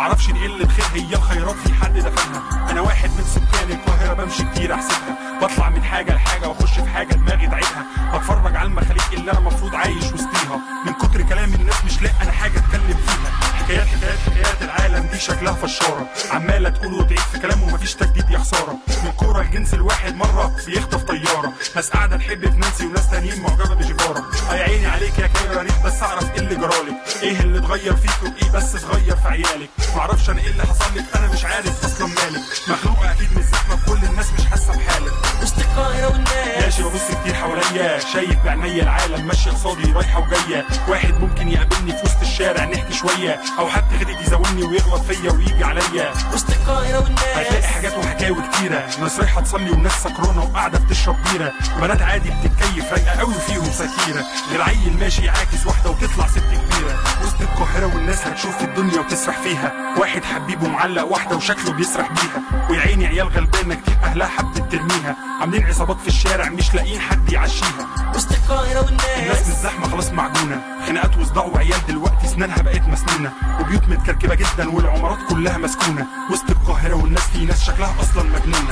معرفش دي قله خير هي الخيرات في حد دفنها انا واحد من سكان القاهره بمشي كتير احسبها بطلع من حاجه لحاجه واخش في حاجه دماغي تعبها بتفرج على المخاليق اللي انا المفروض عايش وسطيها من كتر كلام الناس مش لاقي انا حاجه اتكلم فيها حكايات حكايات حكايات العالم دي شكلها فشاره عماله تقول وتعيد في كلام ومفيش تجديد يا خساره من كوره الجنس الواحد مره بيخطف طياره ناس قاعده تحب في نانسي وناس تانيين معجبه بجباره يا عيني عليك يا كايرو يا ريت بس اعرف ايه اللي جرالك ايه اللي اتغير فيك وايه بس اتغير في عيالك معرفش انا ايه اللي حصل لك انا مش عارف اصلا مالك مخلوقه اكيد من الزحمه كل الناس مش حاسه بحالك وسط القاهرة والناس ماشي ببص كتير حواليا شايف بعينيا العالم ماشي قصادي رايحه وجايه واحد ممكن يقابلني في وسط الشارع نحكي شويه او حد غيري يزاولني ويغلط فيا ويجي عليا وسط القاهرة هتلاقي والناس حاجات وحكاوي كتيرة ناس رايحة تصلي وناس سكرانة وقاعدة بتشرب بيرة وبنات عادي بتتكيف رايقة قوي فيهم سكيرة غير عيل ماشي يعاكس واحدة وتطلع ست كبيرة وسط القاهرة والناس هتشوف الدنيا وتسرح فيها واحد حبيبه معلق واحدة وشكله بيسرح بيها ويا عيني عيال غلبانة كتير أهلها حبت ترميها عاملين عصابات في الشارع مش لاقيين حد يعشيها وسط القاهرة الناس من والناس الزحمة خلاص معجونة خناقات وصداع وعيال دلوقتي اسنانها بقت مسنونة وبيوت متكركبة جدا والعمارات كلها مسكونة وسط القاهرة والناس في ناس شكلها أصلا مجنونة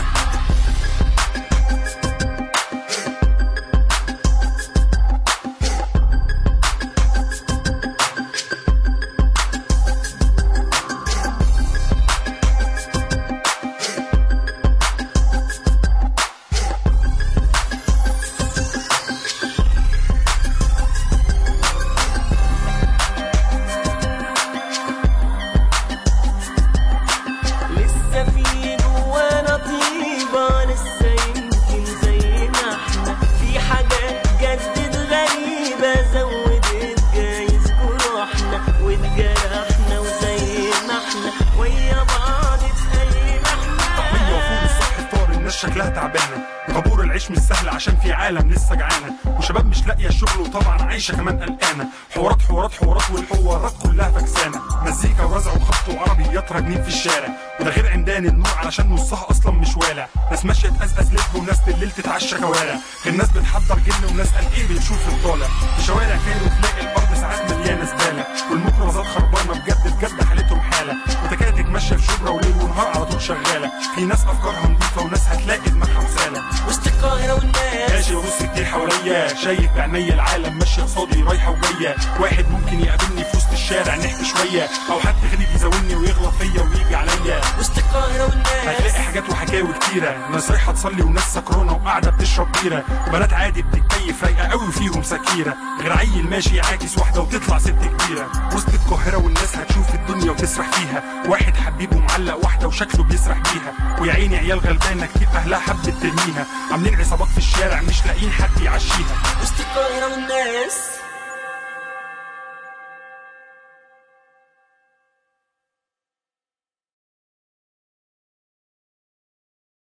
لسه في جوانا طيبة لسه يمكن زي ما احنا في حاجات جدد غريبة زودت جايز جروحنا واتجرحنا وزي ما احنا ويا بعض زي ما طعمية وفول احنا الصبح فطار الناس شكلها تعبانة وطابور العيش مش سهل عشان في عالم لسه جعانة وشباب مش لاقية الشغل وطبعا عايشة كمان قلقانة حوارات حوارات حوارات والحوارات كلها فكسانة مزيكا ورزع وخبط وعربيات راكنين في الشارع وده غير عمدان النور علشان نصها اصلا مش والع ناس ماشية تقزقز لب وناس بالليل تتعشى كوارع الناس بتحضر جن وناس قال ايه بتشوف الطالع في شوارع كانوا تلاقي الارض ساعات مليانة زبالة والميكروباصات خربانة بجد بجد حالتهم حالة وتكاتك ماشية في شبرا وليل ونهار على طول شغالة في ناس افكارها نظيفة وناس هتلاقي دماغها مسالة وسط القاهرة والناس ماشي ببص كتير حواليا شايف بعينيا العالم ماشي قصادي رايحه وجايه واحد ممكن يقابلني في وسط الشارع نحكي شويه او حد غريب يزاولني ويغلط فيا ويجي عليا وسط القاهرة هتلاقي والناس حاجات وحكاوي كتيرة ناس رايحة تصلي وناس سكرانة وقاعدة بتشرب بيرة وبنات عادي بتتكيف رايقة قوي فيهم سكيرة غير عيل ماشي يعاكس واحدة وتطلع ست كبيرة وسط القاهرة والناس هتشوف الدنيا وتسرح فيها واحد حبيبه معلق واحدة وشكله بيسرح بيها ويا عيني عيال غلبانة كتير أهلها حبت ترميها عاملين عصابات في الشارع مش لاقيين حد يعشيها وسط القاهرة والناس